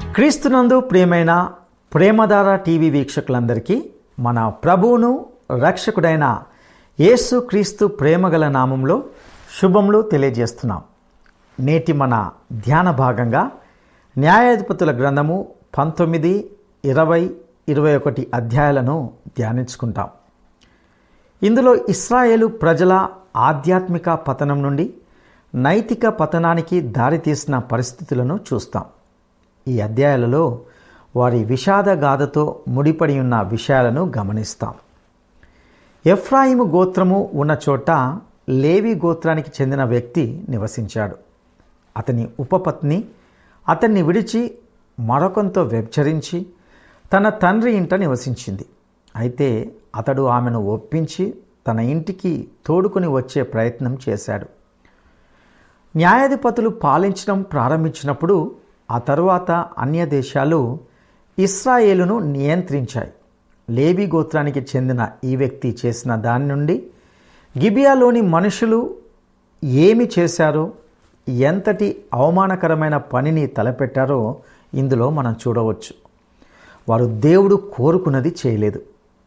క్రీస్తునందు ప్రియమైన ప్రేమధార టీవీ వీక్షకులందరికీ మన ప్రభువును రక్షకుడైన యేసు క్రీస్తు ప్రేమగల నామంలో శుభములు తెలియజేస్తున్నాం నేటి మన ధ్యాన భాగంగా న్యాయాధిపతుల గ్రంథము పంతొమ్మిది ఇరవై ఇరవై ఒకటి అధ్యాయాలను ధ్యానించుకుంటాం ఇందులో ఇస్రాయేలు ప్రజల ఆధ్యాత్మిక పతనం నుండి నైతిక పతనానికి దారితీసిన పరిస్థితులను చూస్తాం ఈ అధ్యాయాలలో వారి విషాద గాథతో ముడిపడి ఉన్న విషయాలను గమనిస్తాం ఎఫ్రాయిము గోత్రము ఉన్న చోట లేవి గోత్రానికి చెందిన వ్యక్తి నివసించాడు అతని ఉపపత్ని అతన్ని విడిచి మరొకంతో వ్యభిచరించి తన తండ్రి ఇంట నివసించింది అయితే అతడు ఆమెను ఒప్పించి తన ఇంటికి తోడుకొని వచ్చే ప్రయత్నం చేశాడు న్యాయాధిపతులు పాలించడం ప్రారంభించినప్పుడు ఆ తరువాత అన్య దేశాలు ఇస్రాయేలును నియంత్రించాయి లేవి గోత్రానికి చెందిన ఈ వ్యక్తి చేసిన దాని నుండి గిబియాలోని మనుషులు ఏమి చేశారో ఎంతటి అవమానకరమైన పనిని తలపెట్టారో ఇందులో మనం చూడవచ్చు వారు దేవుడు కోరుకున్నది చేయలేదు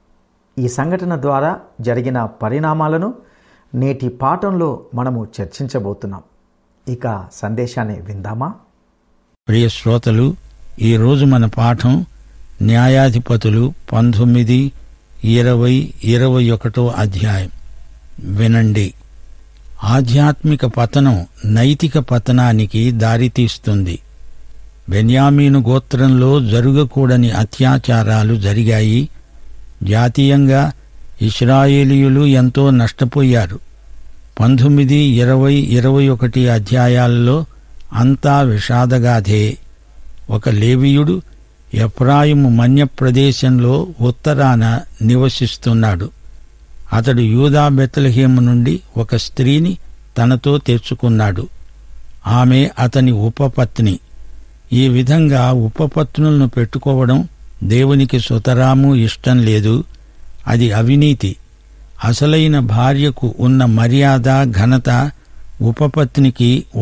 ఈ సంఘటన ద్వారా జరిగిన పరిణామాలను నేటి పాఠంలో మనము చర్చించబోతున్నాం ఇక సందేశాన్ని విందామా ప్రియ శ్రోతలు ఈరోజు మన పాఠం న్యాయాధిపతులు పంతొమ్మిది ఇరవై ఇరవై ఒకటో అధ్యాయం వినండి ఆధ్యాత్మిక పతనం నైతిక పతనానికి దారితీస్తుంది బెన్యామీను గోత్రంలో జరుగకూడని అత్యాచారాలు జరిగాయి జాతీయంగా ఇస్రాయేలీయులు ఎంతో నష్టపోయారు పంతొమ్మిది ఇరవై ఇరవై ఒకటి అధ్యాయాల్లో అంతా విషాదగాథే ఒక లేవీయుడు ఎఫ్రాయిము మన్య ప్రదేశంలో ఉత్తరాన నివసిస్తున్నాడు అతడు యూదా బెత్లహేము నుండి ఒక స్త్రీని తనతో తెచ్చుకున్నాడు ఆమె అతని ఉపపత్ని ఈ విధంగా ఉపపత్నులను పెట్టుకోవడం దేవునికి సుతరాము ఇష్టం లేదు అది అవినీతి అసలైన భార్యకు ఉన్న మర్యాద ఘనత ఉపపత్నికి